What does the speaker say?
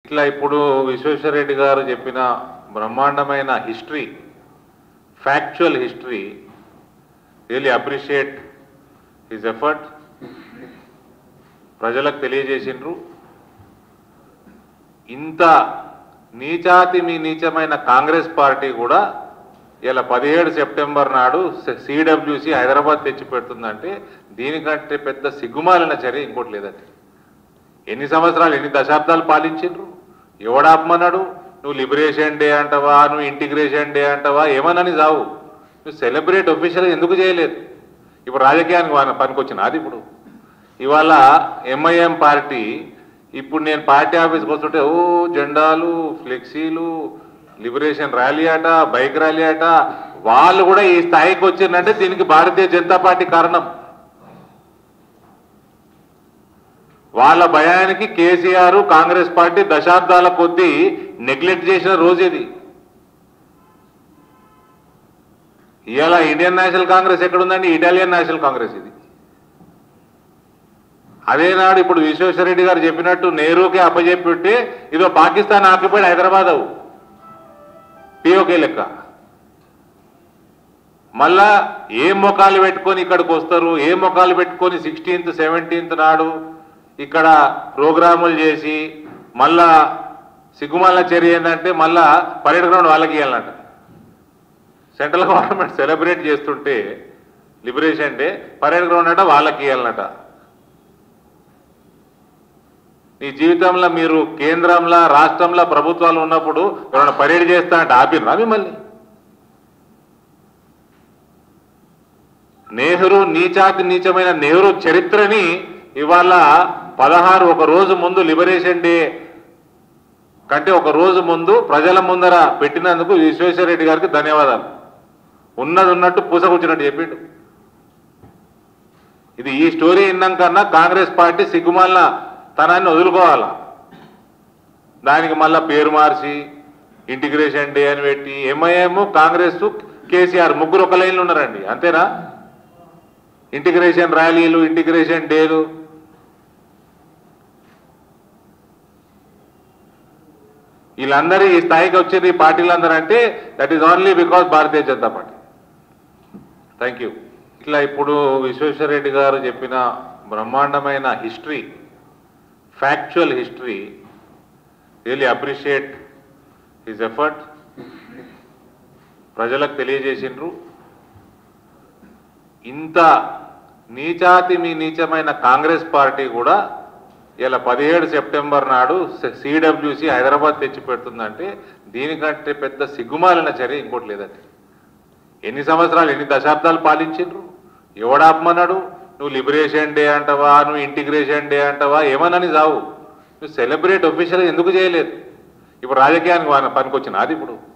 ఇట్లా ఇప్పుడు విశ్వేశ్వరరెడ్డి గారు చెప్పిన బ్రహ్మాండమైన history factual history really appreciate his effort ప్రజలకు తెలియజేసిండ్రు ఇంత నీచాతి మీ నీచమైన కాంగ్రెస్ పార్టీ కూడా ఇలా పదిహేడు సెప్టెంబర్ నాడు సిడబ్ల్యూసి హైదరాబాద్ తెచ్చి పెడుతుందంటే దీనికంటే పెద్ద సిగ్గుమాలిన చర్య ఇంకోటి లేదండి ఎన్ని సంవత్సరాలు ఎన్ని దశాబ్దాలు పాలించిండ్రు ఎవడాపమన్నాడు నువ్వు లిబరేషన్ డే అంటావా నువ్వు ఇంటిగ్రేషన్ డే అంటావా ఏమనని చావు నువ్వు సెలబ్రేట్ ఒఫీషియల్ ఎందుకు చేయలేదు ఇప్పుడు రాజకీయానికి వాన పనికొచ్చిన అది ఇప్పుడు ఇవాళ ఎంఐఎం పార్టీ ఇప్పుడు నేను పార్టీ ఆఫీస్కి వస్తుంటే ఓ జెండాలు ఫ్లెక్సీలు లిబరేషన్ ర్యాలీ అట బైక్ ర్యాలీ అట వాళ్ళు కూడా ఈ స్థాయికి వచ్చిందంటే దీనికి భారతీయ జనతా పార్టీ కారణం వాళ్ళ భయానికి కేసీఆర్ కాంగ్రెస్ పార్టీ దశాబ్దాల కొద్దీ నెగ్లెక్ట్ చేసిన రోజు ఇది ఇవాళ ఇండియన్ నేషనల్ కాంగ్రెస్ ఎక్కడుందండి ఇటాలియన్ నేషనల్ కాంగ్రెస్ ఇది అదే నాడు ఇప్పుడు విశ్వేశ్వరరెడ్డి గారు చెప్పినట్టు నెహ్రూకి అప్పచెప్పితే ఇదో పాకిస్తాన్ ఆక్యుపైడ్ హైదరాబాద్ అవు పిఓకే లెక్క మళ్ళా ఏ మొఖాలు పెట్టుకొని ఇక్కడికి వస్తారు ఏ మొఖాలు పెట్టుకొని సిక్స్టీన్త్ సెవెంటీన్త్ నాడు ఇక్కడ ప్రోగ్రాములు చేసి మళ్ళా సిగ్గుమాల చర్య ఏంటంటే మళ్ళా పరేడ్ గ్రౌండ్ వాళ్ళకి ఇవ్వాలంట సెంట్రల్ గవర్నమెంట్ సెలబ్రేట్ చేస్తుంటే లిబరేషన్ డే పరేడ్ గ్రౌండ్ అట వాళ్ళకి ఇవ్వాలన్నట ఈ జీవితంలో మీరు కేంద్రంలో రాష్ట్రంలో ప్రభుత్వాలు ఉన్నప్పుడు ఎవరైనా పరేడ్ చేస్తా అంటే ఆపిర్రా మిమ్మల్ని నెహ్రూ నీచాతి నీచమైన నెహ్రూ చరిత్రని ఇవాళ పదహారు ఒక రోజు ముందు లిబరేషన్ డే కంటే ఒక రోజు ముందు ప్రజల ముందర పెట్టినందుకు విశ్వేశ్వరరెడ్డి గారికి ధన్యవాదాలు ఉన్నది ఉన్నట్టు పూసకొచ్చినట్టు చెప్పిండు ఇది ఈ స్టోరీ విన్నాకన్నా కాంగ్రెస్ పార్టీ సిగ్గుమాల తనాన్ని వదులుకోవాలా దానికి మళ్ళా పేరు మార్చి ఇంటిగ్రేషన్ డే అని పెట్టి ఎంఐఎం కాంగ్రెస్ కేసీఆర్ ముగ్గురు ఒక లైన్లో ఉన్నారండి అంతేనా ఇంటిగ్రేషన్ ర్యాలీలు ఇంటిగ్రేషన్ డేలు వీళ్ళందరూ ఈ స్థాయికి వచ్చేది ఈ పార్టీలందరూ అంటే that is only because Bharatiya Janata Party thank you ఇట్లా ఇప్పుడు విశ్వేశ్వరరెడ్డి గారు చెప్పిన బ్రహ్మాండమైన history factual history really appreciate his effort ప్రజలకు తెలియజేసిండ్రు ఇంత నీచాతి మీ నీచమైన కాంగ్రెస్ పార్టీ కూడా ఇలా పదిహేడు సెప్టెంబర్ నాడు సిడబ్ల్యూసి హైదరాబాద్ తెచ్చి పెడుతుందంటే దీనికంటే పెద్ద సిగ్గుమాలిన చర్య ఇంకోటి లేదండి ఎన్ని సంవత్సరాలు ఎన్ని దశాబ్దాలు పాలించిండ్రు ఎవడాపమన్నాడు నువ్వు లిబరేషన్ డే అంటావా నువ్వు ఇంటిగ్రేషన్ డే అంటావా ఏమనని చావు నువ్వు సెలబ్రేట్ ఒఫీషియల్ ఎందుకు చేయలేదు ఇప్పుడు రాజకీయానికి వాన పనికొచ్చిన అది ఇప్పుడు